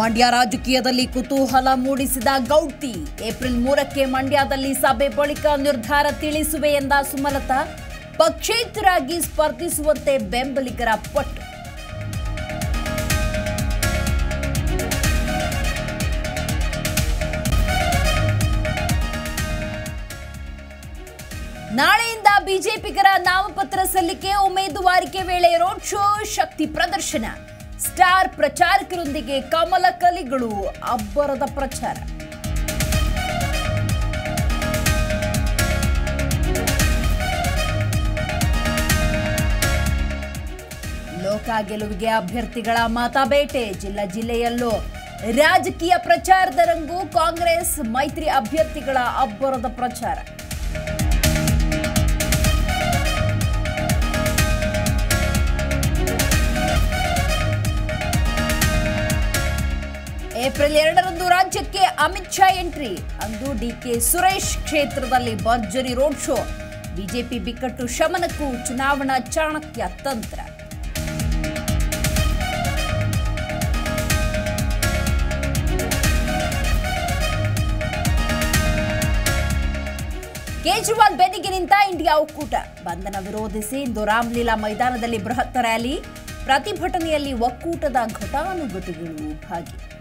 ಮಂಡ್ಯ ರಾಜಕೀಯದಲ್ಲಿ ಕುತೂಹಲ ಮೂಡಿಸಿದ ಗೌಡ್ತಿ ಏಪ್ರಿಲ್ ಮೂರಕ್ಕೆ ಮಂಡ್ಯದಲ್ಲಿ ಸಭೆ ಬಳಿಕ ನಿರ್ಧಾರ ತಿಳಿಸುವೆ ಎಂದ ಸುಮಲತಾ ಪಕ್ಷೇತರಾಗಿ ಸ್ಪರ್ಧಿಸುವಂತೆ ಬೆಂಬಲಿಗರ ಪಟ್ಟು ನಾಳೆಯಿಂದ ಬಿಜೆಪಿಗರ ನಾಮಪತ್ರ ಸಲ್ಲಿಕೆ ಉಮೇದುವಾರಿಕೆ ವೇಳೆ ರೋಡ್ ಶೋ ಶಕ್ತಿ ಪ್ರದರ್ಶನ ಸ್ಟಾರ್ ಪ್ರಚಾರಕರೊಂದಿಗೆ ಕಮಲ ಕಲಿಗಳು ಅಬ್ಬರದ ಪ್ರಚಾರ ಲೋಕ ಗೆಲುವಿಗೆ ಅಭ್ಯರ್ಥಿಗಳ ಮತಬೇಟೆ ಜಿಲ್ಲಾ ಜಿಲ್ಲೆಯಲ್ಲೂ ರಾಜಕೀಯ ಪ್ರಚಾರದ ರಂಗು ಕಾಂಗ್ರೆಸ್ ಮೈತ್ರಿ ಅಭ್ಯರ್ಥಿಗಳ ಅಬ್ಬರದ ಪ್ರಚಾರ ಏಪ್ರಿಲ್ ಎರಡರಂದು ರಾಜ್ಯಕ್ಕೆ ಅಮಿತ್ ಶಾ ಎಂಟ್ರಿ ಅಂದು ಡಿಕೆ ಸುರೇಶ್ ಕ್ಷೇತ್ರದಲ್ಲಿ ಭರ್ಜರಿ ರೋಡ್ ಶೋ ಬಿಜೆಪಿ ಬಿಕ್ಕಟ್ಟು ಶಮನಕ್ಕೂ ಚುನಾವಣಾ ಚಾಣಕ್ಯ ತಂತ್ರ ಕೇಜ್ರಿವಾಲ್ ಬೆನ್ನಿಗೆ ನಿಂತ ಇಂಡಿಯಾ ಒಕ್ಕೂಟ ಬಂಧನ ವಿರೋಧಿಸಿ ಇಂದು ರಾಮ್ಲೀಲಾ ಮೈದಾನದಲ್ಲಿ ಬೃಹತ್ ರ್ಯಾಲಿ ಪ್ರತಿಭಟನೆಯಲ್ಲಿ ಒಕ್ಕೂಟದ ಘಟಾನುಘಟಿಗಳು ಭಾಗಿ